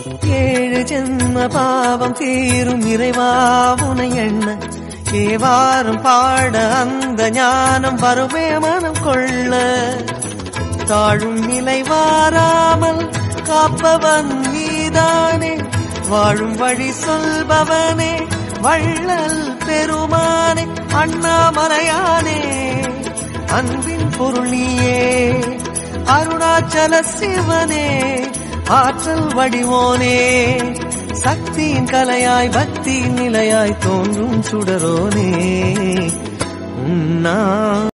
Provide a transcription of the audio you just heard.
ஏழு ஜென்ம பாவம் தீரும் இறைவாவுனை எண்ண ஏவாரும் பாட அந்த ஞானம் வருமே மனம் கொள்ள தாழும் நிலை வாராமல் காப்பவன் நீதானே வாழும் வழி சொல்பவனே வள்ளல் பெருமானே அண்ணாமலையானே அன்பின் பொருள் நீயே அருணாச்சல சிவனே ஆற்றல் வடிவோனே சக்தியின் கலையாய் பக்தியின் நிலையாய் தோன்றும் சுடரோனே உன்னா